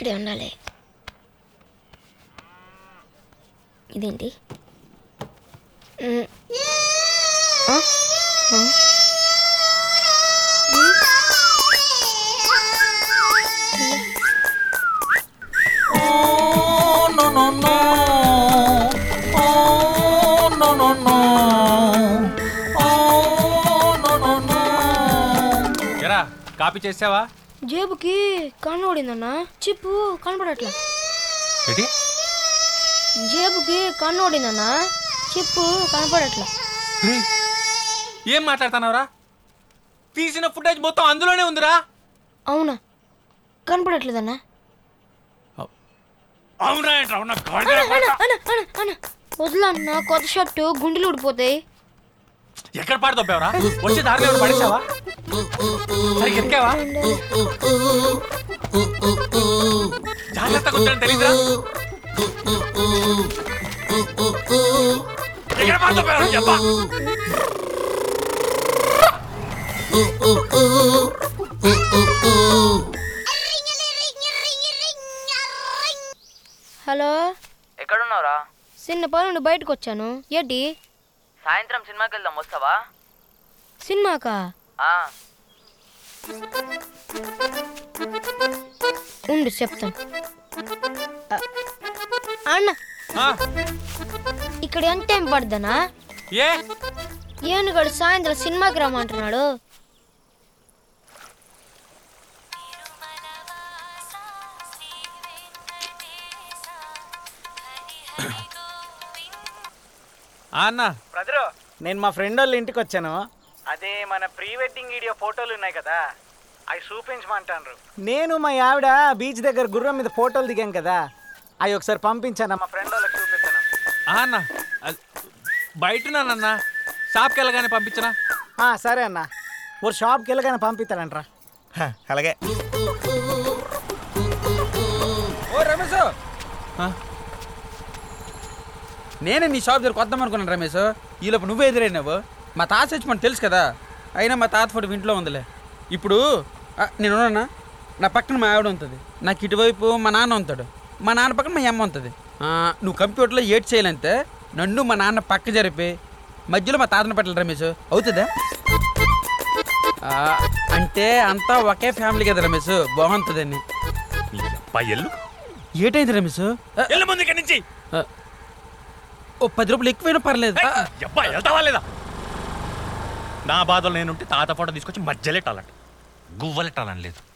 ఇక్కడే ఉండాలి ఇదేంటి మ్. ఆ? ఆ? Oh, no, no, no. Oh, no, no, no. Oh, no, no, no. ఎరా కాపీ చేసావా జేబుకి కన్నోడిందన్నా చిప్పు కనపడట్లా ఏంటి జేబుకి కన్నోడిందన్నా చిప్పు కనపడట్లా రేయ్, ఏం మాట్లాడుతున్నావురా తీసిన ఫుటేజ్ మొత్తం అందులోనే ఉందిరా అవునా కనపడట్లేదన్నా అవునా ఏంట్రా అవునా అన్న అన్న అన్న అన్న అన్న వదలన్నా కొత్త షర్టు గుండెలు ఊడిపోతాయి ఎక్కడ పాడు తప్పావరా వచ్చే దారిలో ఎవరు పడేసావా సరిగ్గా ఎక్కావా జాగ్రత్తగా ఉందని తెలీదురా ఎక్కడ పాడు తప్పావరా చెప్పా హలో ఎక్కడున్నావురా చిన్న పని నుండి బయటకు వచ్చాను ఏంటి సాయంత్రం సినిమాకి వెళ్దాం వస్తావా సినిమాకా ఆ, ఉండు చెప్తాను ఆ, అన్న ఆ, ఇక్కడ ఎంత టైం పడుద్దనా ఏ ఏనుగడు సాయంత్రం సినిమాకి రమ్మంటున్నాడు ఆ అన్న బ్రదరు నేను మా ఫ్రెండ్ వాళ్ళ ఇంటికి వచ్చాను అదే మన ప్రీ వెడ్డింగ్ వీడియో ఫోటోలు ఉన్నాయి కదా అవి చూపించమంటారు నేను మా ఆవిడ బీచ్ దగ్గర గుర్రం మీద ఫోటోలు దిగాం కదా అవి ఒకసారి పంపించాను మా ఫ్రెండ్ వాళ్ళకి చూపించాను ఆ అన్న అది బయటనానన్న షాప్కి వెళ్ళగానే పంపించనా ఆ, సరే అన్న ఓ షాప్కి వెళ్ళగానే పంపిస్తానంట్రా అలాగే ఓ రమేష్ ఆ? నేనే నీ షాప్ దగ్గర కొద్దాం అనుకున్నాను రమేష్ ఈలోపు నువ్వే ఎదురైనావు మా తాత చచ్చి మనకు తెలుసు కదా అయినా మా తాత ఫోటో ఇంట్లో ఉందిలే ఇప్పుడు ఆ, నేను ఉన్నానా నా పక్కన మా ఆవిడ ఉంటుంది నాకు ఇటువైపు మా నాన్న ఉంటాడు మా నాన్న పక్కన మా అమ్మ ఉంటుంది ఆ, నువ్వు కంప్యూటర్లో ఏడ్ చేయాలంటే నన్ను మా నాన్న పక్క జరిపి మధ్యలో మా తాతను పెట్టాలి రమేష్ అవుతుందా ఆ, అంటే అంతా ఒకే ఫ్యామిలీ కదా రమేష్ బాగుంటుందని నీ అబ్బా ఎల్లు ఏటైంది రమేష్ ఆ, ఎల్లు ముందు ఇక్కడి నుంచి ఆ, ఓ పది రూపాయలు ఎక్కువైనా పర్లేదు ఆ, అబ్బా వెళ్తావా లేదా నా బాధలు నేనుంటే తాత ఫోటో తీసుకొచ్చి మధ్యలో ఎట్టాలంట గువ్వలెట్టాలని లేదు